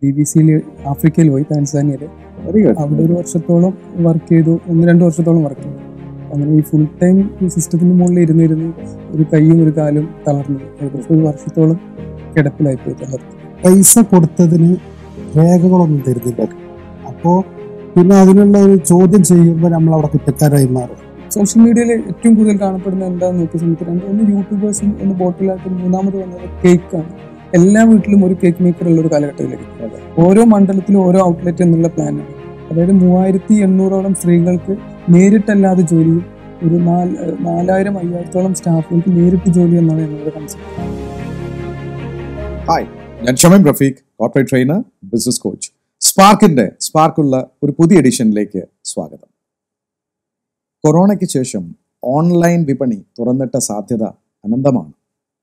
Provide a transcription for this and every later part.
B B സിയിൽ ആഫ്രിക്കയിൽ പോയി താൻസാനിയയിൽ വെരി ഗുഡ് അവിടെ ഒരു വർഷത്തോളം വർക്ക് ചെയ്തു ഒന്ന് രണ്ട് വർഷത്തോളം വർക്ക് ചെയ്തു അങ്ങനെ ഈ ഫുൾ ടൈം ഈ സിസ്റ്റത്തിന് മുകളിൽ ഇരുന്നിരുന്ന് ഒരു കൈയും ഒരു കാലും തളർന്നു ഏകദേശം ഒരു വർഷത്തോളം കിടപ്പിലായി പോയി തളർന്നു പൈസ കൊടുത്തതിന് രേഖകളൊന്നും തരുന്നില്ല അപ്പോൾ പിന്നെ അതിനുള്ള ഒരു ചോദ്യം ചെയ്യുമ്പോൾ നമ്മൾ അവിടെ കുറ്റക്കാരായി മാറും സോഷ്യൽ മീഡിയയിൽ ഏറ്റവും കൂടുതൽ കാണപ്പെടുന്ന എന്താണെന്ന് നോക്കിയ സമയത്ത് രണ്ട് ഒന്ന് യൂട്യൂബേഴ്സും ഒന്ന് ബോട്ടിലായിട്ട് മൂന്നാമത് വന്നത് കേക്കാണ് എല്ലാ വീട്ടിലും ഒരു കേക്ക് മേക്കർ ഉള്ള ഒരു കാലഘട്ടത്തിലേക്ക് അതെ. ഓരോ മണ്ഡലത്തിലും ഓരോ ഔട്ട്ലെറ്റ് എന്നുള്ള പ്ലാനാണ് അതായത് മൂവായിരത്തി എണ്ണൂറോളം സ്ത്രീകൾക്ക് നേരിട്ടല്ലാതെ ജോലിയും ഒരു നാല് നാലായിരം അയ്യായിരത്തോളം സ്റ്റാഫുകൾക്ക് നേരിട്ട് ജോലി എന്നാണ് ഞങ്ങളുടെ കൺസെപ്റ്റ് ഞാൻ Shameem Rafeeq corporate trainer business coach സ്പാർക്കിന്റെ സ്പാർക്കുള്ള ഒരു പുതിയ എഡിഷനിലേക്ക് സ്വാഗതം കൊറോണയ്ക്ക് ശേഷം ഓൺലൈൻ വിപണി തുറന്നിട്ട സാധ്യത അനന്തമാണ്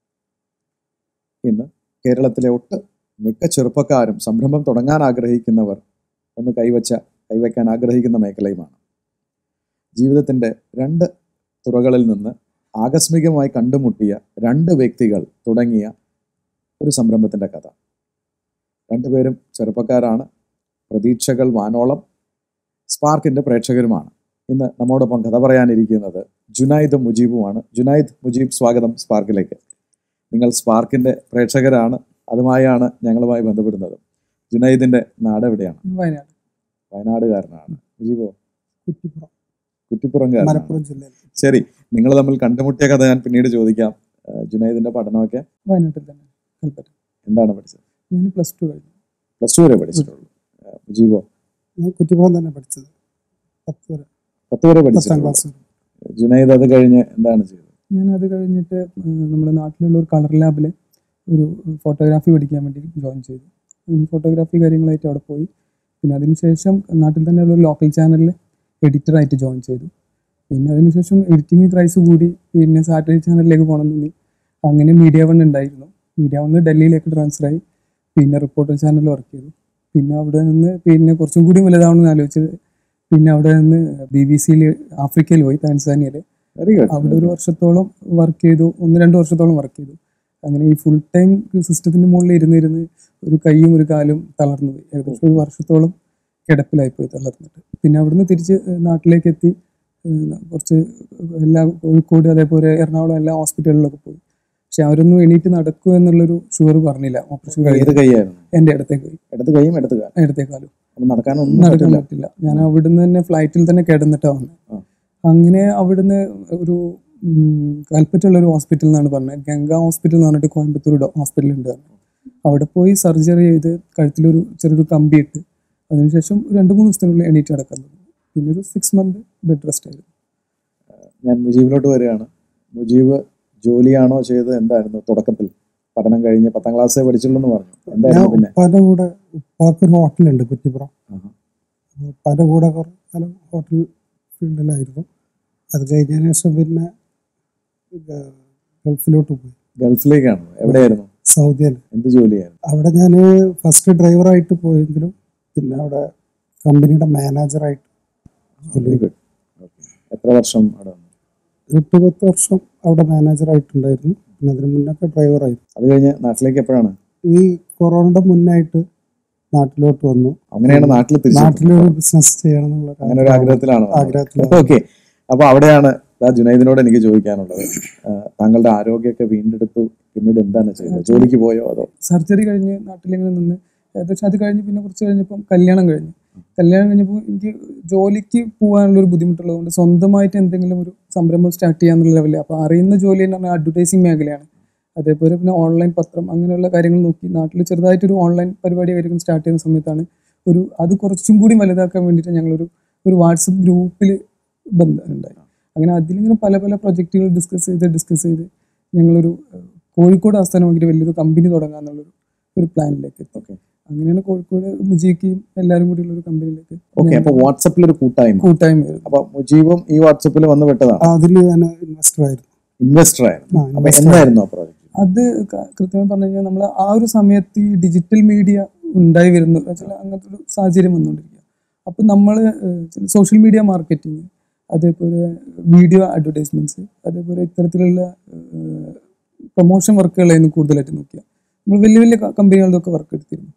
ഇന്ന് കേരളത്തിലെ ഒട്ട് മിക്ക ചെറുപ്പക്കാരും സംരംഭം തുടങ്ങാൻ ആഗ്രഹിക്കുന്നവർ ഒന്ന് കൈവച്ച കൈവയ്ക്കാൻ ആഗ്രഹിക്കുന്ന മേഖലയുമാണ് ജീവിതത്തിൻ്റെ രണ്ട് തുറകളിൽ നിന്ന് ആകസ്മികമായി കണ്ടുമുട്ടിയ രണ്ട് വ്യക്തികൾ തുടങ്ങിയ ഒരു സംരംഭത്തിൻ്റെ കഥ രണ്ടുപേരും ചെറുപ്പക്കാരാണ് പ്രതീക്ഷകൾ വാനോളം സ്പാർക്കിൻ്റെ പ്രേക്ഷകരുമാണ് ഇന്ന് നമ്മോടൊപ്പം കഥ പറയാനിരിക്കുന്നത് ജുനൈദും മുജീബുമാണ് ജുനൈദ് മുജീബ് സ്വാഗതം സ്പാർക്കിലേക്ക് നിങ്ങൾ സ്പാർക്കിൻ്റെ പ്രേക്ഷകരാണ് അതുമായാണ് ഞങ്ങളുമായി ബന്ധപ്പെടുന്നത് ജുനൈദിൻ്റെ നാട് എവിടെയാണ് വയനാട് വയനാടുകാരനാണ് മുജീബോ കുറ്റിപ്പുറം കുറ്റിപ്പുറംകാരനാണ് മലപ്പുറം ജില്ലയിൽ ശരി നിങ്ങൾ തമ്മിൽ കണ്ടുമുട്ടിയ കഥ ഞാൻ പിന്നീട് ചോദിക്കാം ഏഹ് ജുനൈദിന്റെ പഠനമൊക്കെ വയനാട്ടിൽ തന്നെ കൽപ്പറ്റ എന്താണ് പഠിച്ചത് ഞാൻ പ്ലസ് ടു കഴിഞ്ഞു പ്ലസ് ടു വരെ പഠിച്ചിട്ടുള്ളൂ ഏഹ് മുജീബോ ഞാൻ കുറ്റിപ്പുറം തന്നെ പഠിച്ചത് പത്ത് വരെ പത്ത് വരെ പത്താം പഠിച്ചിട്ടുള്ളൂ ക്ലാസ് വരെ ജുനൈദ് അത് കഴിഞ്ഞ് എന്താണ് ചെയ്തത് ഞാൻ അത് കഴിഞ്ഞിട്ട് ഏഹ്, നമ്മുടെ നാട്ടിലുള്ള ഒരു കളർ ലാബിൽ ഒരു ഫോട്ടോഗ്രാഫി പഠിക്കാൻ വേണ്ടി ജോയിൻ ചെയ്തു അങ്ങനെ ഫോട്ടോഗ്രാഫി കാര്യങ്ങളായിട്ട് അവിടെ പോയി പിന്നെ അതിനുശേഷം നാട്ടിൽ തന്നെയുള്ള ഒരു ലോക്കൽ ചാനലിൽ എഡിറ്ററായിട്ട് ജോയിൻ ചെയ്തു പിന്നെ അതിനുശേഷം എഡിറ്റിംഗ് ക്രൈസ് കൂടി പിന്നെ സാറ്റലൈറ്റ് ചാനലിലേക്ക് പോകണം തോന്നി അങ്ങനെ മീഡിയ വൺ ഉണ്ടായിരുന്നു മീഡിയ വൺ ഡൽഹിയിലേക്ക് ട്രാൻസ്ഫർ ആയി പിന്നെ റിപ്പോർട്ടർ ചാനലിൽ വർക്ക് ചെയ്തു പിന്നെ അവിടെ നിന്ന് പിന്നെ കുറച്ചും കൂടി വലുതാവണമെന്ന് ആലോചിച്ചത് പിന്നെ അവിടെ നിന്ന് ബി ബി സിയിൽ ആഫ്രിക്കയിൽ പോയി താൻസാനിയയിൽ വെരി ഗുഡ് അവിടെ ഒരു വർഷത്തോളം വർക്ക് ചെയ്തു ഒന്ന് രണ്ട് വർഷത്തോളം വർക്ക് ചെയ്തു അങ്ങനെ ഈ ഫുൾ ടൈം സിസ്റ്റത്തിന് മുകളിൽ ഇരുന്നിരുന്ന് ഒരു കൈയും ഒരു കാലും തളർന്നു പോയി ഏകദേശം ഒരു വർഷത്തോളം കിടപ്പിലായി പോയി തളർന്നിട്ട് പിന്നെ അവിടുന്ന് തിരിച്ച് നാട്ടിലേക്ക് എത്തി ഏഹ് കുറച്ച് എല്ലാ കോഴിക്കോട് അതേപോലെ എറണാകുളം എല്ലാ ഹോസ്പിറ്റലുകളിലൊക്കെ പോയി പക്ഷെ അവരൊന്നും എണീറ്റ് നടക്കൂ എന്നുള്ളൊരു ഷുഗർ പറഞ്ഞില്ല ഓപ്പറേഷൻ ഏത് കഴിഞ്ഞ് കൈയായിരുന്നു എൻ്റെ അടുത്തേക്ക് പോയി ഇടത് കൈയും ഇടത് കാലും ഇടത്തേക്കാലും അപ്പൊ നടക്കാനൊന്നും നടക്കാൻ പറ്റില്ല പറ്റില്ല ഞാൻ അവിടുന്ന് തന്നെ ഫ്ലൈറ്റിൽ തന്നെ കിടന്നിട്ടാ വന്നത് ആ. അങ്ങനെ അവിടുന്ന് ഒരു ഉം, കൽപ്പറ്റുള്ള ഒരു ഹോസ്പിറ്റൽ എന്നാണ് പറഞ്ഞത് ഗംഗ ഹോസ്പിറ്റൽ എന്ന് പറഞ്ഞിട്ട് കോയമ്പത്തൂർ ഹോസ്പിറ്റൽ ഉണ്ട് പറഞ്ഞു അവിടെ പോയി സർജറി ചെയ്ത് കഴുത്തിലൊരു ചെറിയൊരു കമ്പി ഇട്ട് അതിനുശേഷം ഒരു രണ്ട് മൂന്ന് ദിവസത്തിനുള്ളിൽ എണീറ്റ് നടക്കാൻ തുടങ്ങി പിന്നെ ഒരു സിക്സ് മന്ത് ബെഡ് റെസ്റ്റ് ആയിരുന്നു ഞാൻ മുജീബിലോട്ട് വരികയാണ് മുജീബ് ജോലിയാണോ ചെയ്തത് എന്തായിരുന്നു തുടക്കത്തിൽ പഠനം കഴിഞ്ഞ് പത്താം ക്ലാസ്സേ പഠിച്ചുള്ളൂ എന്ന് പറഞ്ഞു ഞാൻ എന്തായിരുന്നു പിന്നെ ഉപ്പാന്റെ കൂടെ ഉപ്പാക്കൊരു ഹോട്ടലുണ്ട് കുറ്റിപ്പുറം ആഹാ. അപ്പൊ ഉപ്പാന്റെ കൂടെ കുറേ കാലം ഹോട്ടൽ ഫീൽഡിലായിരുന്നു അത് കഴിഞ്ഞതിന് ശേഷം പിന്നെ ഗ- ഗൾഫിലോട്ട് പോയി ഗൾഫിലേക്കാണ് എവിടെയായിരുന്നു സൗദിയിൽ എന്ത് ജോലിയായിരുന്നു അവിടെ ഞാൻ ഫസ്റ്റ് ഡ്രൈവറായിട്ട് പോയെങ്കിലും പിന്നെ അവിടെ കമ്പനിയുടെ മാനേജറായിട്ട് വെരി ഗുഡ് എത്ര വർഷം അവിടെ വന്നു എട്ട് പത്ത് വർഷം അവിടെ മാനേജറായിട്ടുണ്ടായിരുന്നു പിന്നെ അതിന് മുന്നൊക്കെ ഡ്രൈവറായിരുന്നു അത് കഴിഞ്ഞ് നാട്ടിലേക്ക് എപ്പോഴാണ് ഈ കൊറോണയുടെ മുന്നായിട്ട് നാട്ടിലോട്ട് വന്നു അങ്ങനെയാണ് നാട്ടിൽ തിരിച്ചു നാട്ടിലൊരു ബിസിനസ് ചെയ്യണം എന്നുള്ള ഒരു അങ്ങനെ ഒരു ആഗ്രഹത്തിലാണ് ആഗ്രഹത്തിലാണ്. ഓക്കെ അപ്പൊ അവിടെയാണ് ദാ ജുനൈദിനോട് എനിക്ക് ചോദിക്കാനുള്ളത് ആ, താങ്കളുടെ ആരോഗ്യമൊക്കെ വീണ്ടെടുത്തു പിന്നീട് എന്താണ് ചെയ്തത് ജോലിക്ക് പോയോ അതോ സർജറി കഴിഞ്ഞ് നാട്ടിലിങ്ങനെ നിന്ന് ഏകദേശം അത് കഴിഞ്ഞ് പിന്നെ കുറച്ച് കഴിഞ്ഞപ്പം കല്യാണം കഴിഞ്ഞു കല്യാണം കഴിഞ്ഞപ്പോൾ എനിക്ക് ജോലിക്ക് പോകാനുള്ള ഒരു ബുദ്ധിമുട്ടുള്ളതുകൊണ്ട് സ്വന്തമായിട്ട് എന്തെങ്കിലും ഒരു സംരംഭം സ്റ്റാർട്ട് ചെയ്യാന്നുള്ള ലെവലിൽ അപ്പോൾ അറിയുന്ന ജോലി എന്ന് പറഞ്ഞാൽ അഡ്വർടൈസിങ് മേഖലയാണ് അതേപോലെ പിന്നെ ഓൺലൈൻ പത്രം അങ്ങനെയുള്ള കാര്യങ്ങൾ നോക്കി നാട്ടിൽ ചെറുതായിട്ടൊരു ഓൺലൈൻ പരിപാടി കാര്യങ്ങൾ സ്റ്റാർട്ട് ചെയ്യുന്ന സമയത്താണ് ഒരു അത് കുറച്ചും കൂടി വലുതാക്കാൻ വേണ്ടിയിട്ട് ഞങ്ങളൊരു ഒരു വാട്സപ്പ് ഗ്രൂപ്പിൽ ബന്ധം ഉണ്ടായി അങ്ങനെ അതിലിങ്ങനെ പല പല പ്രൊജക്റ്റുകൾ ഡിസ്കസ് ചെയ്ത് ഡിസ്കസ് ചെയ്ത് ഞങ്ങളൊരു ഏഹ്, കോഴിക്കോട് ആസ്ഥാനമാക്കിയിട്ട് വലിയൊരു കമ്പനി തുടങ്ങാന്നുള്ളൊരു ഒരു പ്ലാനിലേക്ക് എത്തി Okay. അങ്ങനെയാണ് കോഴിക്കോട് മുജീക്കിയും എല്ലാവരും കൂടിയുള്ള ഒരു കമ്പനിയിലേക്ക് ഓക്കെ അപ്പൊ വാട്സപ്പിൽ ഒരു കൂട്ടായ്മ കൂട്ടായ്മ വരുന്നു അപ്പൊ മുജീബും ഈ വാട്സപ്പിൽ വന്ന് പെട്ടതാണ് അതിൽ ഞാൻ ഇൻവെസ്റ്റർ ആയിരുന്നു ഇൻവെസ്റ്റർ ആയിരുന്നു ആ, അപ്പൊ investor. എന്തായിരുന്നു ആ പ്രോജക്റ്റ് അത് ക- കൃത്യമായി പറഞ്ഞു കഴിഞ്ഞാൽ നമ്മൾ ആ ഒരു സമയത്ത് ഈ ഡിജിറ്റൽ മീഡിയ ഉണ്ടായി വരുന്നു വെച്ചാൽ അങ്ങനത്തെ ഒരു സാഹചര്യം വന്നുകൊണ്ടിരിക്കുക അപ്പം നമ്മൾ സോഷ്യൽ മീഡിയ മാർക്കറ്റിംഗ് അതേപോലെ വീഡിയോ അഡ്വർടൈസ്മെന്റ്സ് അതേപോലെ ഇത്തരത്തിലുള്ള പ്രൊമോഷൻ വർക്കുകളായിരുന്നു കൂടുതലായിട്ട് നോക്കുക നമ്മൾ വലിയ വലിയ കമ്പനികളുടെ ഒക്കെ വർക്ക് എടുത്തിരുന്നു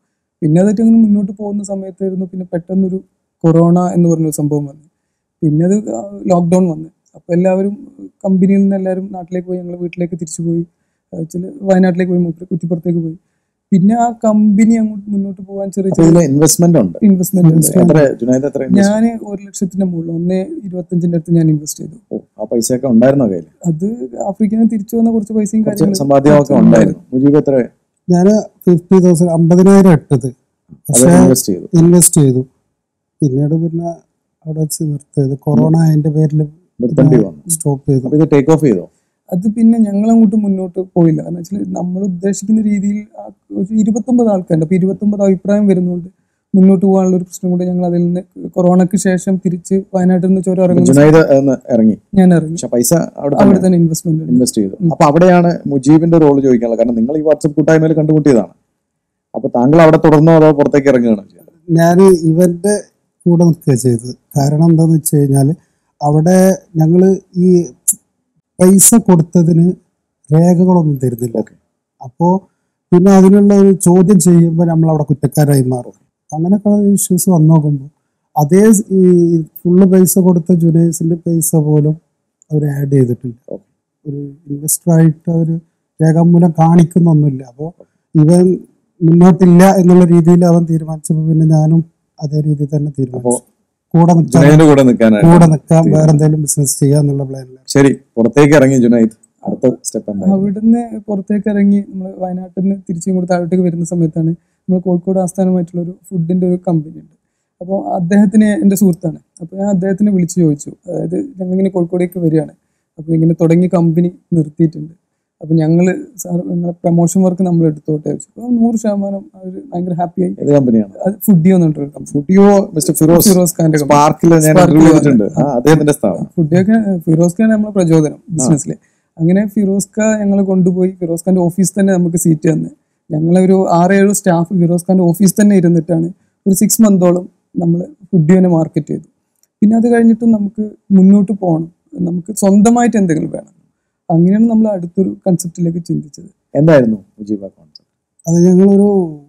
പിന്നെ അതായിട്ട് അങ്ങനെ മുന്നോട്ട് പോകുന്ന സമയത്തായിരുന്നു പിന്നെ പെട്ടെന്നൊരു കൊറോണ എന്ന് പറഞ്ഞൊരു സംഭവം വന്നു പിന്നെ അത് ലോക്ക്ഡൗൺ വന്നു അപ്പോൾ എല്ലാവരും കമ്പനിയിൽ നിന്ന് എല്ലാവരും നാട്ടിലേക്ക് പോയി ഞങ്ങൾ വീട്ടിലേക്ക് തിരിച്ചു പോയി ചില വയനാട്ടിലേക്ക് പോയി മൂപ്പര് കുറ്റിപ്പുറത്തേക്ക് പോയി പിന്നെ ആ കമ്പനി അങ്ങോട്ട് മുന്നോട്ട് പോകാൻ ചെറിയ അപ്പൊ ചെറിയ ഇതിൽ ഇൻവെസ്റ്റ്മെന്റ് ഉണ്ട് ഇൻവെസ്റ്റ്മെന്റ് എത്ര ജുനൈദ് എത്ര invest- ഞാൻ ഒരു ലക്ഷത്തിന്റെ മുകളിൽ ഒന്നേ ഇരുപത്തഞ്ചിന്റെ അടുത്ത് ഞാൻ ഇൻവെസ്റ്റ് ചെയ്തു ഓ, ആ പൈസയൊക്കെ ഉണ്ടായിരുന്നോ കയ്യിൽ അത് ആഫ്രിക്കയിൽ നിന്ന് തിരിച്ചു വന്ന കുറച്ച് പൈസയും കുറച്ച് കാര്യങ്ങളും സമ്പാദ്യമൊക്കെ ഉണ്ടായിരുന്നു മുജീബ് എത്ര ഞാൻ ഫിഫ്റ്റി തൗസൻഡ് അമ്പതിനായിരം ഇട്ടത് അത് പക്ഷേ ഇൻവെസ്റ്റ് ചെയ്തു ഇൻവെസ്റ്റ് ചെയ്തു പിന്നീട് പിന്നെ അവിടെ വെച്ച് നിർത്തിയത് കൊറോണ അതിന്റെ പേരിൽ നിർത്തേണ്ടി വന്നു സ്റ്റോപ്പ് ചെയ്തു അപ്പൊ ഇത് ടേക്ക് ഓഫ് ചെയ്തോ അത് പിന്നെ ഞങ്ങൾ അങ്ങോട്ട് മുന്നോട്ട് പോയില്ല കാരണം വെച്ചാൽ നമ്മൾ ഉദ്ദേശിക്കുന്ന രീതിയിൽ ആ ഒരു ഇരുപത്തൊമ്പത് ആൾക്കാരുണ്ട് അപ്പൊ ഇരുപത്തൊമ്പത് അഭിപ്രായം വരുന്നുണ്ട് മുന്നോട്ട് പോകാനുള്ള ഒരു പ്രശ്നം കൊണ്ട് ഞങ്ങൾ അതിൽ നിന്ന് കൊറോണയ്ക്ക് ശേഷം തിരിച്ച് വയനാട്ടിൽ നിന്ന് ചോരം ഇറങ്ങുന്ന ജുനൈദ് എന്ന് ഇറങ്ങി ഞാൻ ഇറങ്ങി പക്ഷെ പൈസ അവിടെ അവിടെ തന്നെ തന്നെ ഇൻവെസ്റ്റ്മെന്റ് ഉണ്ട് ഇൻവെസ്റ്റ് ചെയ്തു അപ്പൊ അവിടെയാണ് മുജീബിന്റെ റോള് ചോദിക്കാനുള്ളത് കാരണം നിങ്ങൾ ഈ വാട്സപ്പ് കൂട്ടായ്മയിൽ കണ്ടുമുട്ടിയതാണ് അപ്പൊ താങ്കൾ അവിടെ തുടർന്നോ അതോ പുറത്തേക്ക് ഇറങ്ങുകയാണോ ചെയ്തത് ഞാൻ ഇവന്റെ കൂടെ നിൽക്കുക ചെയ്തത് കാരണം എന്താന്ന് വെച്ച് കഴിഞ്ഞാൽ അവിടെ ഞങ്ങൾ ഈ പൈസ കൊടുത്തതിന് രേഖകളൊന്നും തരുന്നില്ല Okay. അപ്പോൾ പിന്നെ അതിനുള്ള ഒരു ചോദ്യം ചെയ്യുമ്പോൾ നമ്മൾ അവിടെ കുറ്റക്കാരായി മാറും അങ്ങനെയൊക്കെ ഇഷ്യൂസ് വന്നു നോക്കുമ്പോൾ അതേ ഈ ഫുള്ള് പൈസ കൊടുത്ത ജുനൈസിന്റെ പൈസ പോലും അവർ ആഡ് ചെയ്തിട്ടില്ല Okay. ഒരു ഇൻവെസ്റ്റർ ആയിട്ട് അവർ രേഖാമൂലം കാണിക്കുന്നൊന്നുമില്ല അപ്പോൾ ഇവൻ മുന്നോട്ടില്ല എന്നുള്ള രീതിയിൽ അവൻ തീരുമാനിച്ചപ്പോൾ പിന്നെ ഞാനും അതേ രീതിയിൽ തന്നെ തീരുമാനിച്ചു കൂടെ നിൽക്കാൻ ജുനൈദിന്റെ കൂടെ നിൽക്കാനായിട്ട് കൂടെ നിൽക്കാം വേറെ എന്തെങ്കിലും ബിസിനസ് ചെയ്യാന്നുള്ള പ്ലാനിലാണ് ശരി പുറത്തേക്ക് ഇറങ്ങി ജുനൈദ് അടുത്ത സ്റ്റെപ്പ് എന്താ അവിടുന്ന് പുറത്തേക്ക് ഇറങ്ങി നമ്മൾ വയനാട്ടിൽ നിന്ന് തിരിച്ചും കൂടെ താഴോട്ടേക്ക് വരുന്ന സമയത്താണ് നമ്മൾ കോഴിക്കോട് ആസ്ഥാനമായിട്ടുള്ള ഒരു ഫുഡിന്റെ ഒരു കമ്പനി ഉണ്ട് അപ്പോൾ അദ്ദേഹത്തിന് എൻ്റെ സുഹൃത്താണ് അപ്പോൾ ഞാൻ അദ്ദേഹത്തിനെ വിളിച്ചു ചോദിച്ചു അതായത് ഞങ്ങളിങ്ങനെ കോഴിക്കോടേക്ക് വരികയാണ് അപ്പോൾ ഇങ്ങനെ തുടങ്ങിയ കമ്പനി നിർത്തിയിട്ടുണ്ട് അപ്പോൾ ഞങ്ങൾ സാർ നിങ്ങളെ പ്രൊമോഷൻ വർക്ക് നമ്മൾ എടുത്തോട്ടെ ചോദിച്ചു അപ്പോൾ നൂറ് ശതമാനം അവർ ഭയങ്കര ഹാപ്പിയായി ഏത് കമ്പനിയാണ് അത് ഫുഡിയോ എന്ന് പറഞ്ഞിട്ടൊരു company Foodio mister Firoz Firoz ഖാന്റെ കമ്പനി സ്പാർക്കിൽ ഞാൻ Spark ഇന്റർവ്യൂ ല് ചെയ്തിട്ടുണ്ട് ആ അദ്ദേഹത്തിന്റെ സ്ഥാപനം ഫുഡിയൊക്കെ ഫിറോസ് ഖാൻ നമ്മളെ പ്രചോദനം ബിസിനസ്സിൽ അങ്ങനെ ഫിറോസ് ഖാൻ ഞങ്ങളെ കൊണ്ടുപോയി ഫിറോസ് ഖാന്റെ ഓഫീസ് തന്നെ നമുക്ക് സീറ്റ് തന്ന് ഞങ്ങളൊരു ആറേഴ് സ്റ്റാഫ് ഫിറോസ് ഖാന്റെ ഓഫീസ് തന്നെ ഇരുന്നിട്ടാണ് ഒരു സിക്സ് മന്തോളം നമ്മൾ ഫുഡിയോനെ മാർക്കറ്റ് ചെയ്തു പിന്നെ അത് കഴിഞ്ഞിട്ട് നമുക്ക് മുന്നോട്ട് പോകണം നമുക്ക് സ്വന്തമായിട്ട് എന്തെങ്കിലും വേണം അങ്ങനെയാണ് നമ്മൾ അടുത്തൊരു കൺസെപ്റ്റിലേക്ക് ചിന്തിച്ചത് എന്തായിരുന്നു മുജീബ കോൺസെപ്റ്റ് അത് ഞങ്ങളൊരു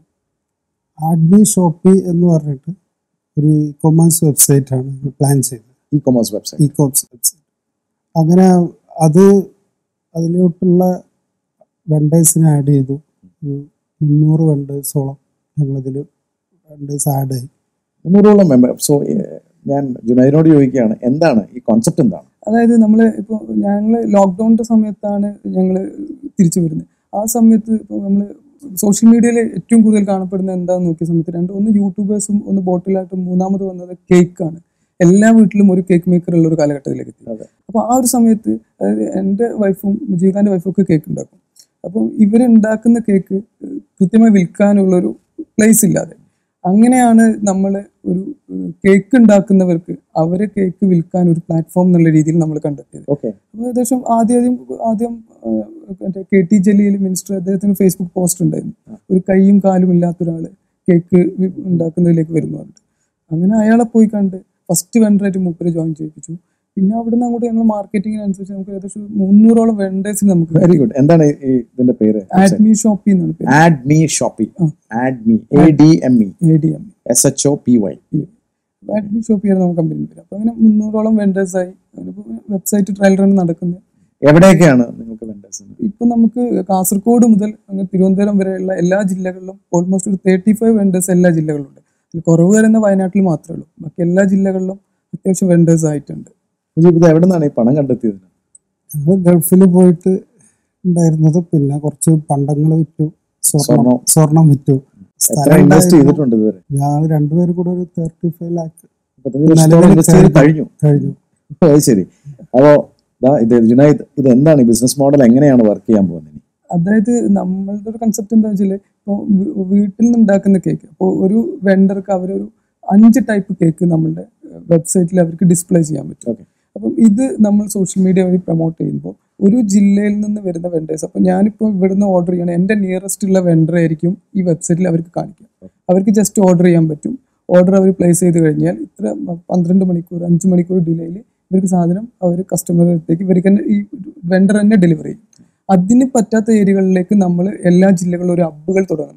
ആഡ്മി ഷോപ്പി എന്ന് പറഞ്ഞിട്ട് ഒരു ഇ കൊമേഴ്സ് വെബ്സൈറ്റ് ആണ് പ്ലാൻ ചെയ്തത് e commerce website e commerce website അങ്ങനെ അത് അതിലോട്ടുള്ള വെണ്ടേഴ്സിനെ ആഡ് ചെയ്തു ഒരു മുന്നൂറ് വെണ്ടേഴ്സോളം ഞങ്ങളതിൽ വെണ്ടേഴ്സ് ആഡ് ആയി മുന്നൂറോളം മെമ്പർ സോ ഞാൻ ജുനൈദിനോട് ചോദിക്കുകയാണ് എന്താണ് ഈ കോൺസെപ്റ്റ് എന്താണ് അതായത് നമ്മൾ ഇപ്പോൾ ഞങ്ങൾ ലോക്ക്ഡൗണിൻ്റെ സമയത്താണ് ഞങ്ങൾ തിരിച്ചു വരുന്നത് ആ സമയത്ത് ഇപ്പോൾ നമ്മൾ സോഷ്യൽ മീഡിയയിൽ ഏറ്റവും കൂടുതൽ കാണപ്പെടുന്ന എന്താണെന്ന് നോക്കിയ സമയത്ത് രണ്ട് ഒന്ന് യൂട്യൂബേഴ്സും ഒന്ന് ബോട്ടിലായിട്ടും മൂന്നാമത് വന്നത് കേക്കാണ് എല്ലാ വീട്ടിലും ഒരു കേക്ക് മേക്കർ ഉള്ള ഒരു കാലഘട്ടത്തിലേക്ക് എത്തി അതെ. അപ്പോൾ ആ ഒരു സമയത്ത് അതായത് എൻ്റെ വൈഫും ജീവകാൻ്റെ വൈഫും ഒക്കെ കേക്ക് ഉണ്ടാക്കും അപ്പം ഇവരുണ്ടാക്കുന്ന കേക്ക് കൃത്യമായി വിൽക്കാനുള്ളൊരു പ്ലേസ് ഇല്ലാതെ അങ്ങനെയാണ് നമ്മൾ ഒരു കേക്ക് ഉണ്ടാക്കുന്നവർക്ക് അവരെ കേക്ക് വിൽക്കാൻ ഒരു പ്ലാറ്റ്ഫോം എന്നുള്ള രീതിയിൽ നമ്മൾ കണ്ടെത്തിയത് ഓക്കെ അപ്പോൾ ഏകദേശം ആദ്യം ആദ്യം ആദ്യം ആ, മറ്റേ കെ ടി ജലീൽ മിനിസ്റ്റർ അദ്ദേഹത്തിന് ഫേസ്ബുക്ക് പോസ്റ്റ് ഉണ്ടായിരുന്നു ഒരു കൈയും കാലും ഇല്ലാത്ത ഒരാൾ കേക്ക് വി- ഉണ്ടാക്കുന്നതിലേക്ക് വരുന്നു പറഞ്ഞിട്ട് അങ്ങനെ അയാളെ പോയി കണ്ട് ഫസ്റ്റ് വെണ്ടറായിട്ട് മൂപ്പര് ജോയിൻ ചെയ്യിപ്പിച്ചു പിന്നെ അവിടുന്ന് അങ്ങോട്ട് ഞങ്ങൾ മാർക്കറ്റിങ്ങിനനുസരിച്ച് നമുക്ക് ഏകദേശം ഒരു മുന്നൂറോളം വെണ്ടേഴ്സിന് നമുക്ക് വെരി ഗുഡ് എന്താണ് ഈ ഇതിന്റെ പേര് ആഡ്മി ഷോപ്പി എന്നാണ് പേര് ആഡ് മീ ഷോപ്പി ആ. Add me A D M E A D M S H O P Y Add Me Shoppy ആണ് നമുക്ക് കമ്പനി പേര് അപ്പോൾ അങ്ങനെ മുന്നൂറോളം വെണ്ടേഴ്സായി അതിനിപ്പോൾ വെബ്സൈറ്റ് ട്രയൽ റൺ നടക്കുന്നത് എവിടെയൊക്കെയാണ് നിങ്ങൾക്ക് വെണ്ടേഴ്സ് ഇപ്പൊ നമുക്ക് കാസർഗോഡ് മുതൽ അങ്ങ് തിരുവനന്തപുരം വരെയുള്ള എല്ലാ ജില്ലകളിലും ഓൾമോസ്റ്റ് ഒരു തേർട്ടി ഫൈവ് വെണ്ടേഴ്സ് എല്ലാ ജില്ലകളിലുണ്ട് അതിൽ കുറവ് വരുന്ന വയനാട്ടിൽ മാത്രമേ ഉള്ളൂ ബാക്കി എല്ലാ ജില്ലകളിലും അത്യാവശ്യം വെണ്ടേഴ്സ് ആയിട്ടുണ്ട് മുജീബ് ഇത് എവിടെ നിന്നാണ് ഈ പണം കണ്ടെത്തിയത് ഞങ്ങൾ ഗൾഫിൽ പോയിട്ട് ഉണ്ടായിരുന്നത് പിന്നെ കുറച്ച് പണ്ടങ്ങൾ വിറ്റു സ്വർണം സ്വർണം. സ്വർണം വിറ്റു എത്ര സ്ഥലം ഇൻവെസ്റ്റ് ഉണ്ടായിരുന്നു. ചെയ്തിട്ടുണ്ട് ഇതുവരെ ഞങ്ങൾ രണ്ടുപേരും കൂടെ ഒരു തേർട്ടി ഫൈവ് ലാക്ക് മുപ്പത്തഞ്ച് ലക്ഷത്തോളം നിലവിൽ ഇൻവെസ്റ്റ് ചെയ്ത് കഴിഞ്ഞു കഴിഞ്ഞു ഓ, അത് ശരി അപ്പോ ദാ ഇത് ജുനൈദ് ഇത് എന്താണ് ഈ ബിസിനസ് മോഡൽ എങ്ങനെയാണ് വർക്ക് ചെയ്യാൻ പോകുന്നത് ഇനി? അതായത് നമ്മളുടെ ഒരു കൺസെപ്റ്റ് എന്താ വെച്ചാൽ ഇപ്പോൾ വീട്ടിൽ നിന്ന് ഉണ്ടാക്കുന്ന കേക്ക് അപ്പോൾ ഒരു വെണ്ടർക്ക് അവരൊരു അഞ്ച് ടൈപ്പ് കേക്ക് നമ്മളുടെ വെബ്സൈറ്റിൽ അവർക്ക് ഡിസ്പ്ലേ ചെയ്യാൻ പറ്റും Okay. അപ്പം ഇത് നമ്മൾ സോഷ്യൽ മീഡിയ വഴി പ്രൊമോട്ട് ചെയ്യുമ്പോൾ ഒരു ജില്ലയിൽ നിന്ന് വരുന്ന വെണ്ടേഴ്സ് അപ്പോൾ ഞാനിപ്പോൾ ഇവിടുന്ന് ഓർഡർ ചെയ്യണം എൻ്റെ നിയറസ്റ്റ് ഉള്ള വെണ്ടർ ആയിരിക്കും ഈ വെബ്സൈറ്റിൽ അവർക്ക് കാണിക്കുക അവർക്ക് ജസ്റ്റ് ഓർഡർ ചെയ്യാൻ പറ്റും ഓർഡർ അവർ പ്ലേസ് ചെയ്ത് കഴിഞ്ഞാൽ ഇത്ര പന്ത്രണ്ട് മണിക്കൂർ അഞ്ച് മണിക്കൂർ ഡിലേയിൽ ഇവർക്ക് സാധനം അവർ കസ്റ്റമറുടെ അടുത്തേക്ക് ഇവർക്ക് തന്നെ ഈ വെണ്ടർ തന്നെ ഡെലിവറി ചെയ്യും അതിന് പറ്റാത്ത ഏരിയകളിലേക്ക് നമ്മൾ എല്ലാ ജില്ലകളിലും ഒരു ഹബ്ബുകൾ തുടങ്ങുന്നുണ്ട്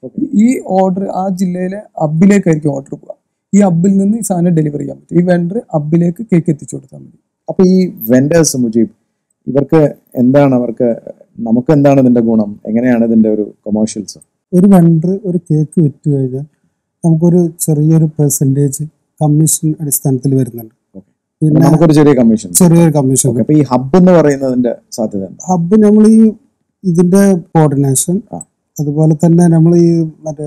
ഈ ഓർഡർ ആ ജില്ലയിലെ ഹബിലേക്കായിരിക്കും ഓർഡർ പോവുക ഈ ഹബിൽ നിന്ന് ഈ സാധനം ഡെലിവറി ചെയ്യാൻ പറ്റും ഈ വെണ്ടർ ഹബിലേക്ക് കേക്ക് എത്തിച്ചു കൊടുത്താൽ മതി അപ്പൊ ഈ വെൻഡേഴ്സ് മുജീബ് ഇവർക്ക് എന്താണ് അവർക്ക് നമുക്ക് എന്താണ് ഇതിന്റെ ഗുണം എങ്ങനെയാണ് ഇതിന്റെ ഒരു കൊമേഴ്ഷ്യൽസ് ഒരു വെണ്ടർ ഒരു കേക്ക് വിറ്റ് കഴിഞ്ഞാൽ നമുക്കൊരു ചെറിയൊരു പെർസെൻറ്റേജ് കമ്മീഷൻ അടിസ്ഥാനത്തിൽ വരുന്നുണ്ട് പിന്നെ നമുക്കൊരു ചെറിയ കമ്മീഷൻ ചെറിയൊരു കമ്മീഷൻ അപ്പൊ ഈ ഹബ്ബ് എന്ന് പറയുന്നതിന്റെ സാധ്യത എന്താ ഹബ്ബ് നമ്മൾ ഈ ഇതിന്റെ കോർഡിനേഷൻ ആ. അതുപോലെ തന്നെ നമ്മൾ ഈ മറ്റേ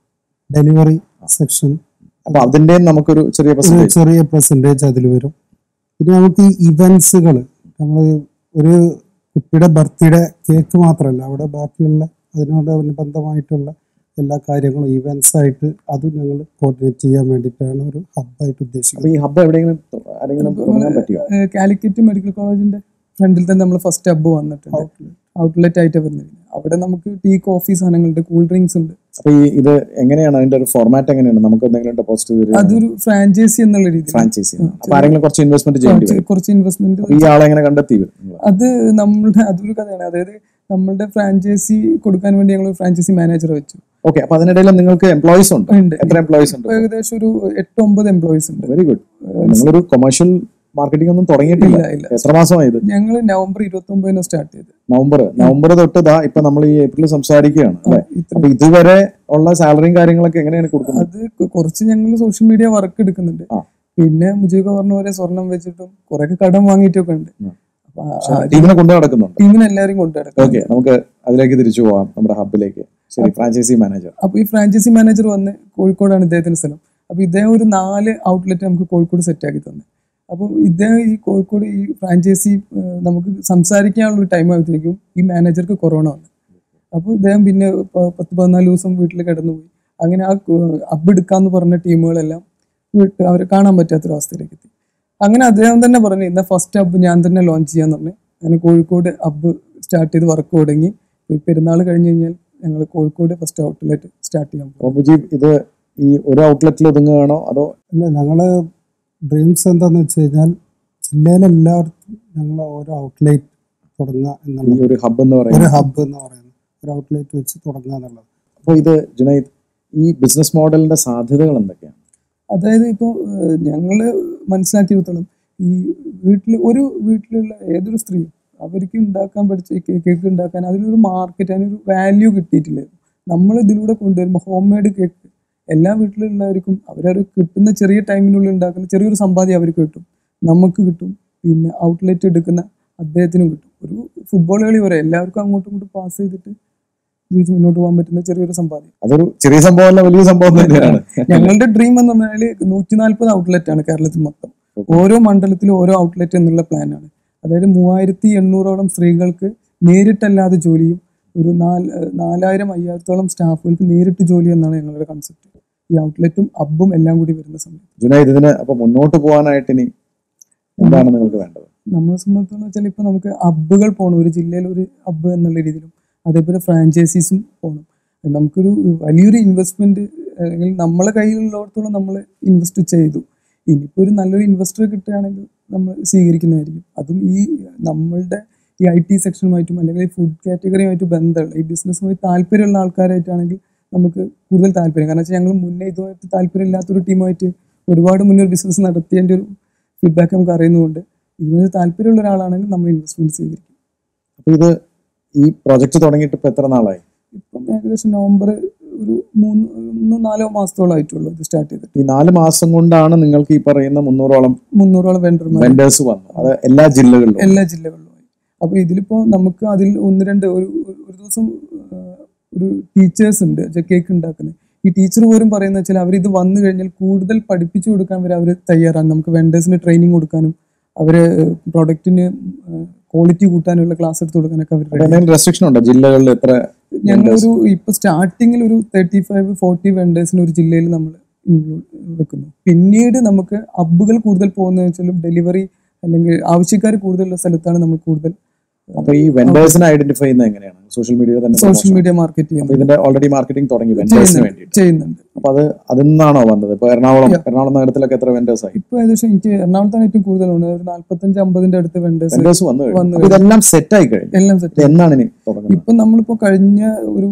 ഡെലിവറി സെക്ഷൻ അപ്പൊ അതിന്റെയും നമുക്കൊരു ചെറിയ ഒരു പെർസെന്റേജ് ചെറിയ പെർസെൻറ്റേജ് അതിൽ വരും പിന്നെ നമുക്ക് ഈ ഇവന്റ്സുകൾ നമ്മൾ ഒരു കുട്ടിയുടെ ബർത്ത്ഡേ കേക്ക് മാത്രമല്ല അവിടെ ബാക്കിയുള്ള അതിനോട് അനുബന്ധമായിട്ടുള്ള എല്ലാ കാര്യങ്ങളും ഇവന്റ്സ് ആയിട്ട് അതും ഞങ്ങൾ കോർഡിനേറ്റ് ചെയ്യാൻ വേണ്ടിയിട്ടാണ് ഒരു ഹബ്ബായിട്ട് അപ്പൊ ഉദ്ദേശിക്കുന്നത് ഈ ഹബ്ബ് എവിടെയെങ്കിലും തൊ- ആരെങ്കിലും തുടങ്ങാൻ പറ്റിയോ ഏഹ് കാലിക്കറ്റ് മെഡിക്കൽ കോളേജിന്റെ ഫ്രണ്ടിൽ തന്നെ നമ്മൾ ഫസ്റ്റ് ഹബ്ബ് വന്നിട്ടുണ്ട് ഔട്ട്ലെറ്റ് ആയിട്ട് വരുന്നത് അവിടെ നമുക്ക് ടീ കോഫി സാധനങ്ങളുണ്ട് കൂൾ ഡ്രിങ്ക്സ് ഉണ്ട് അപ്പൊ ഈ ഇത് എങ്ങനെയാണ് അതിന്റെ ഒരു ഫോർമാറ്റ് എങ്ങനെയാണ് നമുക്ക് എന്തെങ്കിലും ഡെപ്പോസിറ്റ് തരുമോ അതൊരു ഫ്രാഞ്ചൈസി എന്നുള്ള രീതിയിൽ ഫ്രാഞ്ചൈസി അപ്പൊ ആരെങ്കിലും കുറച്ച് ഇൻവെസ്റ്റ്മെന്റ് ചെയ്യേണ്ടി വരും കുറച്ച് ഇൻവെസ്റ്റ്മെന്റ് അപ്പൊ ഈ ആളെ എങ്ങനെ കണ്ടെത്തി വരും നിങ്ങള്? അത് നമ്മളുടെ അതൊരു കഥയാണ് അതായത് നമ്മളുടെ ഫ്രാഞ്ചൈസി കൊടുക്കാൻ വേണ്ടി ഞങ്ങൾ ഫ്രാഞ്ചൈസി മാനേജർ വെച്ചു ഓക്കെ അപ്പൊ അതിനിടയിൽ നിങ്ങൾക്ക് എംപ്ലോയീസ് ഉണ്ട് ഉണ്ട് എത്ര എംപ്ലോയീസ് ഉണ്ട് ഇപ്പൊ ഏകദേശം ഒരു എട്ട് ഒമ്പത് എംപ്ലോയീസ് ഉണ്ട് വെരി ഗുഡ് നിങ്ങളൊരു കൊമേഴ്ഷ്യൽ മാർക്കറ്റിംഗ് ഒന്നും തുടങ്ങിയിട്ടില്ല ഇല്ല ഇല്ല എത്ര മാസമായി ഇത് ഞങ്ങൾ നവംബർ ഇരുപത്തി ഒമ്പതിന് സ്റ്റാർട്ട് ചെയ്ത് നവംബർ നവംബർ തൊട്ട് ദാ ഇപ്പൊ നമ്മൾ ഈ ഏപ്രിൽ സംസാരിക്കുകയാണ് അല്ലെ ഇത്ര അപ്പൊ ഇതുവരെ ഉള്ള സാലറിയും കാര്യങ്ങളൊക്കെ എങ്ങനെയാണ് കൊടുക്കുന്നത് അത് കൊ- കുറച്ച് ഞങ്ങൾ സോഷ്യൽ മീഡിയ വർക്ക് എടുക്കുന്നുണ്ട് ആ. പിന്നെ മുജീബ് പറഞ്ഞ പോലെ സ്വർണം വെച്ചിട്ടും കുറെ കടം വാങ്ങിയിട്ടൊക്കെ ഉണ്ട് ഉം. അപ്പൊ ആ- ആ ടീമിനെ കൊണ്ടു നടക്കുന്നുണ്ട് ടീമിനെ എല്ലാവരും കൊണ്ടുനടക്കും ഓക്കെ നമുക്ക് അതിലേക്ക് തിരിച്ചു പോവാം നമ്മുടെ ഹബിലേക്ക് ശരി ഫ്രാഞ്ചൈസി മാനേജർ അപ്പൊ ഈ ഫ്രാഞ്ചൈസി മാനേജർ വന്ന് കോഴിക്കോടാണ് ഇദ്ദേഹത്തിന്റെ സ്ഥലം അപ്പൊ ഇദ്ദേഹം ഒരു നാല് ഔട്ട്ലെറ്റ് നമുക്ക് കോഴിക്കോട് സെറ്റ് ആക്കി തന്നെ അപ്പോൾ ഇദ്ദേഹം ഈ കോഴിക്കോട് ഈ ഫ്രാഞ്ചൈസി ഏഹ്, നമുക്ക് സംസാരിക്കാനുള്ള ഒരു ടൈം ആയപ്പോഴത്തേക്കും ഈ മാനേജർക്ക് കൊറോണ വന്നു അപ്പോൾ ഇദ്ദേഹം പിന്നെ പ- പത്ത് പതിനാല് ദിവസം വീട്ടിൽ കിടന്നുപോയി അങ്ങനെ ആ അബ് എടുക്കാന്ന് പറഞ്ഞ ടീമുകളെല്ലാം വിട്ട് അവരെ കാണാൻ പറ്റാത്തൊരവസ്ഥയിലേക്ക് എത്തി അങ്ങനെ അദ്ദേഹം തന്നെ പറഞ്ഞു ഇന്ന ഫസ്റ്റ് അബ് ഞാൻ തന്നെ ലോഞ്ച് ചെയ്യാന്ന് പറഞ്ഞു അങ്ങനെ കോഴിക്കോട് അബ് സ്റ്റാർട്ട് ചെയ്ത് വർക്ക് തുടങ്ങി ഇപ്പൊ ഈ പെരുന്നാൾ കഴിഞ്ഞ് കഴിഞ്ഞാൽ ഞങ്ങൾ കോഴിക്കോട് ഫസ്റ്റ് ഔട്ട്ലെറ്റ് സ്റ്റാർട്ട് ചെയ്യാൻ പോകും അപ്പൊ മുജീബ് ഇത് ഈ ഒരു ഔട്ട്ലെറ്റിൽ ഒതുങ്ങുകയാണോ അതോ അല്ല ഞങ്ങള് ഡ്രീംസ് എന്താന്ന് വെച്ച് കഴിഞ്ഞാൽ ജില്ലയിലെല്ലായിടത്തും ഞങ്ങൾ ഓരോ ഔട്ട്ലെറ്റ് തുടങ്ങുക ഈ എന്നുള്ള ഒരു ഹബ് എന്ന് ഒരു പറയുന്നത് ഹബ്ബ് എന്ന് പറയുന്നത് ഒരു ഔട്ട്ലെറ്റ് വെച്ച് തുടങ്ങുക എന്നുള്ളത് അപ്പോൾ ഇത് ജുനൈദ് ഈ ബിസിനസ് മോഡലിന്റെ സാധ്യതകൾ എന്തൊക്കെയാണ് അതായത് ഇപ്പോൾ ഞങ്ങൾ മനസ്സിലാക്കിയെടുത്തോളം ഈ വീട്ടിൽ ഒരു വീട്ടിലുള്ള ഏതൊരു സ്ത്രീയും അവർക്ക് ഉണ്ടാക്കാൻ പഠിച്ച ഈ കേക്ക് കേക്ക് ഉണ്ടാക്കാൻ അതിലൊരു മാർക്കറ്റ് അതിനൊരു വാല്യൂ കിട്ടിയിട്ടില്ല നമ്മൾ ഇതിലൂടെ കൊണ്ടുവരുമ്പോൾ ഹോം മെയ്ഡ് കേക്ക് എല്ലാ വീട്ടിലുള്ളവർക്കും അവരവർ കിട്ടുന്ന ചെറിയ ടൈമിനുള്ളിൽ ഉണ്ടാക്കുന്ന ചെറിയൊരു സമ്പാദ്യം അവർക്ക് കിട്ടും നമുക്ക് കിട്ടും പിന്നെ ഔട്ട്ലെറ്റ് എടുക്കുന്ന അദ്ദേഹത്തിനും കിട്ടും ഒരു ഫുട്ബോൾ കളി വരെ എല്ലാവർക്കും അങ്ങോട്ടും ഇങ്ങോട്ടും പാസ് ചെയ്തിട്ട് ജീവിച്ച് മുന്നോട്ട് പോകാൻ പറ്റുന്ന ചെറിയൊരു സമ്പാദ്യം അതൊരു ചെറിയ സംഭവമല്ല വലിയ സംഭവം തന്നെയാണ് ഞങ്ങളുടെ ഡ്രീം എന്ന് പറഞ്ഞാൽ നൂറ്റി നാല്പത് ഔട്ട്ലെറ്റ് ആണ് കേരളത്തിൽ മൊത്തം ഓരോ മണ്ഡലത്തിലും ഓരോ ഔട്ട്ലെറ്റ് എന്നുള്ള പ്ലാനാണ് അതായത് മൂവായിരത്തി എണ്ണൂറോളം സ്ത്രീകൾക്ക് നേരിട്ടല്ലാതെ ജോലിയും ഒരു നാല് നാലായിരം അയ്യായിരത്തോളം സ്റ്റാഫുകൾക്ക് നേരിട്ട് ജോലി എന്നാണ് ഞങ്ങളുടെ കൺസെപ്റ്റ് ഈ ഔട്ട്ലെറ്റും അബും എല്ലാം കൂടി വരുന്ന സമയത്ത് ജുനൈദ് ഇതിന് അപ്പൊ മുന്നോട്ട് പോകാനായിട്ട് ഇനി എന്താണ് നിങ്ങൾക്ക് വേണ്ടത് നമ്മളെ സംബന്ധിച്ചിടത്തോളം വെച്ചാൽ ഇപ്പൊ നമുക്ക് ഹബ്ബുകൾ പോകണം ഒരു ജില്ലയിൽ ഒരു ഹബ്ബ് എന്നുള്ള രീതിയിലും അതേപോലെ ഫ്രാഞ്ചൈസീസും പോകണം നമുക്കൊരു വലിയൊരു ഇൻവെസ്റ്റ്മെന്റ് അല്ലെങ്കിൽ നമ്മളെ കയ്യിലുള്ളിടത്തോളം നമ്മൾ ഇൻവെസ്റ്റ് ചെയ്തു ഇനിയിപ്പോൾ ഒരു നല്ലൊരു ഇൻവെസ്റ്റർ കിട്ടുകയാണെങ്കിൽ നമ്മൾ സ്വീകരിക്കുന്നതായിരിക്കും അതും ഈ നമ്മളുടെ ഈ ഐ ടി സെക്ഷനുമായിട്ടും അല്ലെങ്കിൽ ഈ ഫുഡ് കാറ്റഗറിയുമായിട്ട് ബന്ധമുള്ള ഈ ബിസിനസ്സുമായി താല്പര്യമുള്ള ആൾക്കാരായിട്ടാണെങ്കിൽ നമുക്ക് കൂടുതൽ താല്പര്യം കാരണം വെച്ചാൽ ഞങ്ങൾ മുന്നേ ഇതുമായിട്ട് താല്പര്യമില്ലാത്തൊരു ടീമായിട്ട് ഒരുപാട് മുന്നേ ഒരു ബിസിനസ് നടത്തിയതിൻ്റെ ഒരു ഫീഡ്ബാക്ക് നമുക്ക് അറിയുന്നതുകൊണ്ട് ഇതുമായി താല്പര്യമുള്ള ഒരാളാണെങ്കിൽ നമ്മൾ ഇൻവെസ്റ്റ്മെന്റ് സ്വീകരിക്കും അപ്പൊ ഇത് ഈ പ്രോജക്റ്റ് തുടങ്ങിയിട്ട് ഇപ്പൊ എത്ര നാളായി ഇപ്പം ഏകദേശം നവംബർ ഒരു മൂന്ന് മൂന്നോ നാലോ മാസത്തോളം ആയിട്ടുള്ളൂ ഇത് സ്റ്റാർട്ട് ചെയ്തിട്ട് ഈ നാല് മാസം കൊണ്ടാണ് നിങ്ങൾക്ക് ഈ പറയുന്ന മുന്നൂറോളം മുന്നൂറോളം വെണ്ടർമാർ വെൻഡേഴ്സ് വന്നു അത് എല്ലാ ജില്ലകളിലും എല്ലാ ജില്ലകളിലുമായി അപ്പോൾ ഇതിലിപ്പോൾ നമുക്ക് അതിൽ ഒന്ന് രണ്ട് ഒരു ഒരു- ഒരു ദിവസം ആ, ഒരു ടീച്ചേഴ്സ് ഉണ്ട് കേക്ക് ഉണ്ടാക്കുന്നത് ഈ ടീച്ചർ പോലും പറയുന്നത് വെച്ചാൽ അവർ ഇത് വന്നു കഴിഞ്ഞാൽ കൂടുതൽ പഠിപ്പിച്ചു കൊടുക്കാൻ വരെ അവർ തയ്യാറാണ് നമുക്ക് വെണ്ടേഴ്സിന് ട്രെയിനിങ് കൊടുക്കാനും അവര് പ്രൊഡക്റ്റിന് ക്വാളിറ്റി കൂട്ടാനുള്ള ക്ലാസ് എടുത്ത് കൊടുക്കാനൊക്കെ അവർ അപ്പൊ എന്തെങ്കിലും റെസ്ട്രിക്ഷൻ ഉണ്ടോ ജില്ലകളിൽ എത്ര ഞങ്ങളൊരു ഇപ്പൊ സ്റ്റാർട്ടിങ്ങിൽ ഒരു തേർട്ടി ഫൈവ് ഫോർട്ടി വെണ്ടേഴ്സിന് ഒരു ജില്ലയിൽ നമ്മൾ ഇൻക്ലൂഡ് വെക്കുന്നു പിന്നീട് നമുക്ക് ഹബ്ബുകൾ കൂടുതൽ പോകുന്നതെന്ന് വെച്ചാലും ഡെലിവറി അല്ലെങ്കിൽ ആവശ്യക്കാർ കൂടുതലുള്ള സ്ഥലത്താണ് നമ്മൾ കൂടുതൽ അപ്പൊ ഈ വെൻഡേഴ്സിനെ ഐഡന്റിഫൈ ചെയ്യുന്നത് എങ്ങനെയാണ് സോഷ്യൽ മീഡിയ തന്നെ സോഷ്യൽ മീഡിയ മാർക്കറ്റ് അപ്പൊ ചെയ്യുന്നത് ഇതിന്റെ ഓൾറെഡി മാർക്കറ്റിംഗ് തുടങ്ങി വെൻഡേഴ്സിന് വേണ്ടിയിട്ട് ചെയ്യുന്നുണ്ട് അപ്പൊ അത് അതിൽ നിന്നാണോ വന്നത് ഇപ്പൊ എറണാകുളം എറണാകുളം നഗരത്തിലൊക്കെ എത്ര വെൻഡേഴ്സ് ആയി ഇപ്പൊ ഏകദേശം എനിക്ക് എറണാകുളത്താണ് ഏറ്റവും കൂടുതലുണ്ട് ഒരു നാല്പത്തഞ്ച് അമ്പതിന്റെ അടുത്ത് വെണ്ടേഴ്സ് വെൻഡേഴ്സ് വന്നു കഴിഞ്ഞു വന്നു അപ്പൊ ഇതെല്ലാം സെറ്റ് ആയി കഴിഞ്ഞു എല്ലാം സെറ്റ് ഇത് എന്നാണ് ഇനി തുടങ്ങുന്നത് ഇപ്പൊ നമ്മളിപ്പോ കഴിഞ്ഞ ഒരു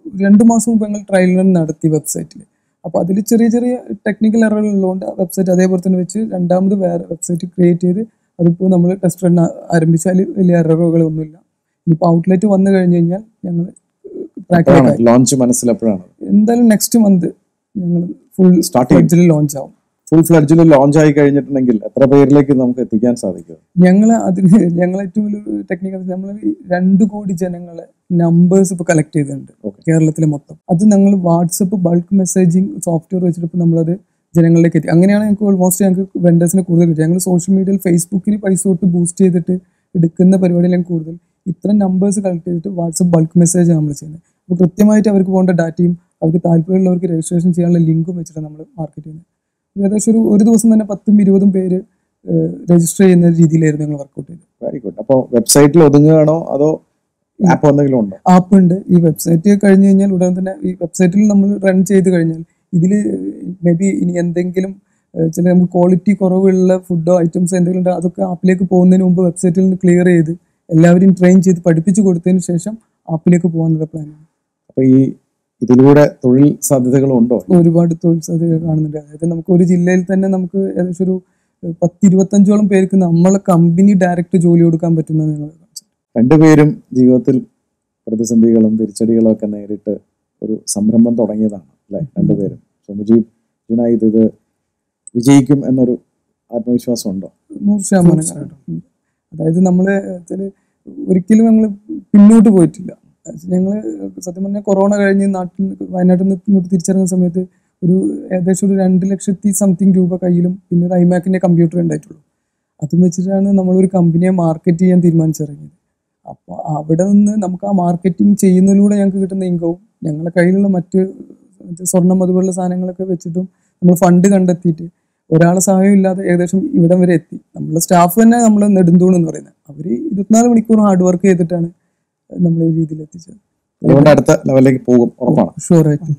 രണ്ട് മാസം മുമ്പ് ഞങ്ങൾ ട്രയൽ റൺ നടത്തി വെബ്സൈറ്റിൽ അപ്പോൾ അതിൽ ചെറിയ ചെറിയ ടെക്നിക്കൽ എറർ ഉള്ളതുകൊണ്ട് വെബ്സൈറ്റ് അതേപോലെ തന്നെ വെച്ച് രണ്ടാമത് വേറെ വെബ്സൈറ്റ് ക്രിയേറ്റ് ചെയ്ത് അതിപ്പോൾ നമ്മൾ ടെസ്റ്റ് റൺ ആരംഭിച്ചാൽ വലിയ എററുകളൊന്നുമില്ല ഇനിയിപ്പോൾ ഔട്ട്ലെറ്റ് വന്നു കഴിഞ്ഞ് കഴിഞ്ഞാൽ ഞങ്ങൾ എപ്പോഴാണ് ട്രാക്കിലേക്ക് ലോഞ്ച് മനസ്സിലെപ്പോഴാണ് എന്തായാലും നെക്സ്റ്റ് മന്ത് ഞങ്ങൾ ഫുൾ Start ചെയ്യും. സ്റ്റാർട്ടിൽ ലോഞ്ച് ആവും ഫുൾ ഫ്ലഡ്ജിൽ ലോഞ്ച് ആയി കഴിഞ്ഞിട്ടുണ്ടെങ്കിൽ എത്ര പേരിലേക്ക് നമുക്ക് എത്തിക്കാൻ സാധിക്കും ഞങ്ങൾ അതിന് ഞങ്ങൾ ഏറ്റവും വലിയ ടെക്നിക്കൽ നമ്മൾ രണ്ട് കോടി ജനങ്ങളെ നമ്പേഴ്സ് ഇപ്പോൾ കളക്ട് ചെയ്തിട്ടുണ്ട് Okay. കേരളത്തിലെ മൊത്തം അത് ഞങ്ങൾ വാട്സപ്പ് ബൾക്ക് മെസ്സേജിങ് സോഫ്റ്റ്വെയർ വെച്ചിട്ട് ഇപ്പോൾ നമ്മളത് ജനങ്ങളിലേക്ക് എത്തി അങ്ങനെയാണ് ഞങ്ങൾക്ക് ഓൾമോസ്റ്റ് ഞങ്ങൾക്ക് വെണ്ടേഴ്സിനെ കൂടുതൽ കിട്ടുക ഞങ്ങൾ സോഷ്യൽ മീഡിയയിൽ ഫേസ്ബുക്കിൽ പൈസ തൊട്ട് ബൂസ്റ്റ് ചെയ്തിട്ട് എടുക്കുന്ന പരിപാടിയിൽ ഞങ്ങൾക്ക് കൂടുതൽ ഇത്ര നമ്പേഴ്സ് കളക്ട് ചെയ്തിട്ട് വാട്സപ്പ് ബൾക്ക് മെസ്സേജ് നമ്മൾ ചെയ്യുന്നത് അപ്പോൾ കൃത്യമായിട്ട് അവർക്ക് പോകേണ്ട ഡാറ്റയും അവർക്ക് താല്പര്യമുള്ളവർക്ക് രജിസ്ട്രേഷൻ ചെയ്യാനുള്ള ലിങ്കും വെച്ചിട്ട് നമ്മൾ മാർക്കറ്റ് ചെയ്യുന്നത് ഏകദേശം ഒരു ഒരു ദിവസം തന്നെ പത്തും ഇരുപതും പേര് രജിസ്റ്റർ ചെയ്യുന്ന രീതിയിലായിരുന്നു ഞങ്ങൾ വർക്കൗട്ട് ചെയ്തത് വെരി ഗുഡ് അപ്പോൾ വെബ്സൈറ്റിൽ ഒതുങ്ങുകയാണോ അതോ ആപ്പ് എന്തെങ്കിലും ഉണ്ടോ ആപ്പ് ഉണ്ട് ഈ വെബ്സൈറ്റ് കഴിഞ്ഞ് കഴിഞ്ഞാൽ ഉടൻ തന്നെ ഈ വെബ്സൈറ്റിൽ നമ്മൾ റൺ ചെയ്ത് കഴിഞ്ഞാൽ ഇതിൽ മേ ബി ഇനി എന്തെങ്കിലും ഏഹ്, ചില നമുക്ക് ക്വാളിറ്റി കുറവുള്ള ഫുഡോ ഐറ്റംസ് എന്തെങ്കിലും ഉണ്ടോ അതൊക്കെ ആപ്പിലേക്ക് പോകുന്നതിന് മുമ്പ് വെബ്സൈറ്റിൽ നിന്ന് ക്ലിയർ ചെയ്ത് എല്ലാവരെയും ട്രെയിൻ ചെയ്ത് പഠിപ്പിച്ചു കൊടുത്തതിന് ശേഷം ആപ്പിലേക്ക് പോകാനുള്ള പ്ലാനാണ് അപ്പൊ ഈ ഇതിലൂടെ തൊഴിൽ സാധ്യതകളും ഉണ്ടോ ഒരുപാട് തൊഴിൽ സാധ്യതകൾ കാണുന്നുണ്ട് അതായത് നമുക്ക് ഒരു ജില്ലയിൽ തന്നെ നമുക്ക് ഏകദേശം ഒരു ഏഹ്, പത്ത് ഇരുപത്തഞ്ചോളം പേർക്ക് നമ്മളെ കമ്പനി ഡയറക്റ്റ് ജോലി കൊടുക്കാൻ പറ്റുന്നത് ഞങ്ങൾ രണ്ടുപേരും ജീവിതത്തിൽ പ്രതിസന്ധികളും തിരിച്ചടികളും ഒക്കെ നേരിട്ട് ഒരു സംരംഭം തുടങ്ങിയതാണ് അല്ലെ രണ്ടുപേരും സോ മുജീബ് ജുനൈദ് ഇത് വിജയിക്കും എന്നൊരു ആത്മവിശ്വാസം ഉണ്ടോ നൂറ് ശതമാനം കാണും. ഉം. അതായത് നമ്മള് വെച്ചാല് ഒരിക്കലും ഞങ്ങൾ പിന്നോട്ട് പോയിട്ടില്ല ഞങ്ങൾ സത്യം പറഞ്ഞാൽ കൊറോണ കഴിഞ്ഞ് നാട്ടിൽ നിന്ന് വയനാട്ടിൽ നിന്ന് ഇങ്ങോട്ട് തിരിച്ചിറങ്ങുന്ന സമയത്ത് ഒരു ഏകദേശം ഒരു രണ്ട് ലക്ഷത്തി സംതിങ് രൂപ കയ്യിലും പിന്നെ ഒരു ഐമാക്കിന്റെ കമ്പ്യൂട്ടർ ഉണ്ടായിട്ടുള്ളൂ അതും വെച്ചിട്ടാണ് നമ്മളൊരു കമ്പനിയെ മാർക്കറ്റ് ചെയ്യാൻ തീരുമാനിച്ചിറങ്ങിയത് അപ്പോൾ അവിടെ നിന്ന് നമുക്ക് ആ മാർക്കറ്റിംഗ് ചെയ്യുന്നതിലൂടെ ഞങ്ങൾക്ക് കിട്ടുന്ന ഇൻകവും ഞങ്ങളുടെ കയ്യിലുള്ള മറ്റ് മറ്റ് സ്വർണം അതുപോലുള്ള സാധനങ്ങളൊക്കെ വെച്ചിട്ടും നമ്മൾ ഫണ്ട് കണ്ടെത്തിയിട്ട് ഒരാളെ സഹായം ഇല്ലാതെ ഏകദേശം ഇവിടം വരെ എത്തി നമ്മളെ സ്റ്റാഫ് തന്നെ നമ്മൾ നെടുന്തൂൺ എന്ന് പറയുന്നത് അവർ ഇരുപത്തിനാല് മണിക്കൂർ ഹാർഡ് വർക്ക് ചെയ്തിട്ടാണ് നമ്മൾ ഈ രീതിയിൽ എത്തിച്ചത് അതുകൊണ്ട് അടുത്ത ലെവലിലേക്ക് പോകും ഉറപ്പാണ് ഷുവറായിട്ടും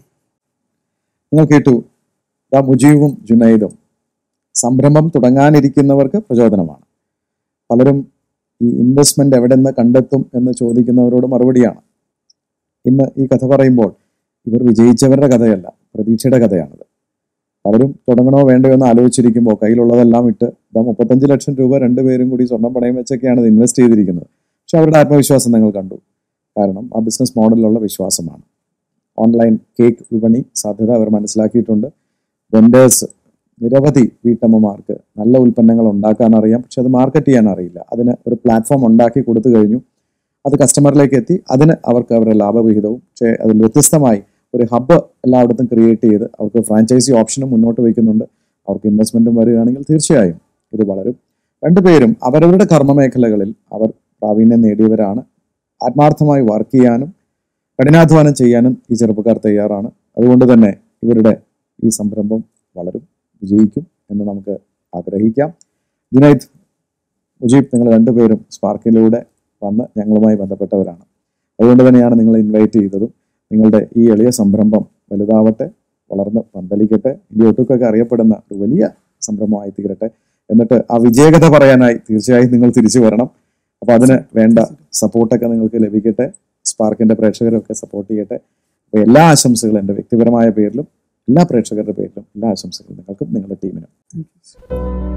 നിങ്ങൾ കേട്ടു ദാ മുജീബും ജുനൈദും സംരംഭം തുടങ്ങാനിരിക്കുന്നവർക്ക് പ്രചോദനമാണ് പലരും ഈ ഇൻവെസ്റ്റ്മെന്റ് എവിടെ നിന്ന് കണ്ടെത്തും എന്ന് ചോദിക്കുന്നവരോട് മറുപടിയാണ് ഇന്ന് ഈ കഥ പറയുമ്പോൾ ഇവർ വിജയിച്ചവരുടെ കഥയല്ല പ്രതീക്ഷയുടെ കഥയാണിത് പലരും തുടങ്ങണോ വേണ്ടയോ എന്ന് ആലോചിച്ചിരിക്കുമ്പോൾ കയ്യിലുള്ളതെല്ലാം ഇട്ട് ഇതാ മുപ്പത്തഞ്ച് ലക്ഷം രൂപ രണ്ടുപേരും കൂടി സ്വർണം പണയം വെച്ചൊക്കെയാണ് ഇത് ഇൻവെസ്റ്റ് ചെയ്തിരിക്കുന്നത് പക്ഷെ അവരുടെ ആത്മവിശ്വാസം നിങ്ങൾ കണ്ടു കാരണം ആ ബിസിനസ് മോഡലിലുള്ള വിശ്വാസമാണ് ഓൺലൈൻ കേക്ക് വിപണി സാധ്യത അവർ മനസ്സിലാക്കിയിട്ടുണ്ട് വെൻഡേഴ്സ് നിരവധി വീട്ടമ്മമാർക്ക് നല്ല ഉൽപ്പന്നങ്ങൾ ഉണ്ടാക്കാൻ അറിയാം പക്ഷെ അത് മാർക്കറ്റ് ചെയ്യാൻ അറിയില്ല അതിന് ഒരു പ്ലാറ്റ്ഫോം ഉണ്ടാക്കി കൊടുത്തു കഴിഞ്ഞു അത് കസ്റ്റമറിലേക്ക് എത്തി അതിന് അവർക്ക് അവരുടെ ലാഭവിഹിതവും പക്ഷേ അതിൽ വ്യത്യസ്തമായി ഒരു ഹബ്ബ് എല്ലായിടത്തും ക്രിയേറ്റ് ചെയ്ത് അവർക്ക് ഫ്രാഞ്ചൈസി ഓപ്ഷനും മുന്നോട്ട് വയ്ക്കുന്നുണ്ട് അവർക്ക് ഇൻവെസ്റ്റ്മെന്റും വരികയാണെങ്കിൽ തീർച്ചയായും ഇത് വളരും രണ്ടുപേരും അവരവരുടെ കർമ്മമേഖലകളിൽ അവർ പ്രാവീണ്യം നേടിയവരാണ് ആത്മാർത്ഥമായി വർക്ക് ചെയ്യാനും കഠിനാധ്വാനം ചെയ്യാനും ഈ ചെറുപ്പക്കാർ തയ്യാറാണ് അതുകൊണ്ട് തന്നെ ഇവരുടെ ഈ സംരംഭം വളരും വിജയിക്കും എന്ന് നമുക്ക് ആഗ്രഹിക്കാം ജുനൈദ് മുജീബ് നിങ്ങൾ രണ്ടുപേരും സ്പാർക്കിലൂടെ വന്ന് ഞങ്ങളുമായി ബന്ധപ്പെട്ടവരാണ് അതുകൊണ്ട് തന്നെയാണ് നിങ്ങളെ ഇൻവൈറ്റ് ചെയ്തതും നിങ്ങളുടെ ഈ എളിയ സംരംഭം വലുതാവട്ടെ വളർന്ന് പന്തലിക്കട്ടെ ഇന്ത്യ ഒട്ടുക്കൊക്കെ അറിയപ്പെടുന്ന ഒരു വലിയ സംരംഭമായി തീരട്ടെ എന്നിട്ട് ആ വിജയകഥ പറയാനായി തീർച്ചയായും നിങ്ങൾ തിരിച്ചു വരണം അപ്പോൾ അതിന് വേണ്ട സപ്പോർട്ടൊക്കെ നിങ്ങൾക്ക് ലഭിക്കട്ടെ സ്പാർക്കിന്റെ പ്രേക്ഷകരൊക്കെ സപ്പോർട്ട് ചെയ്യട്ടെ അപ്പോൾ എല്ലാ ആശംസകളും എൻ്റെ വ്യക്തിപരമായ പേരിലും എല്ലാ പ്രേക്ഷകരുടെ പേരിലും എല്ലാ ആശംസകളും നിങ്ങൾക്കും നിങ്ങളുടെ ടീമിനും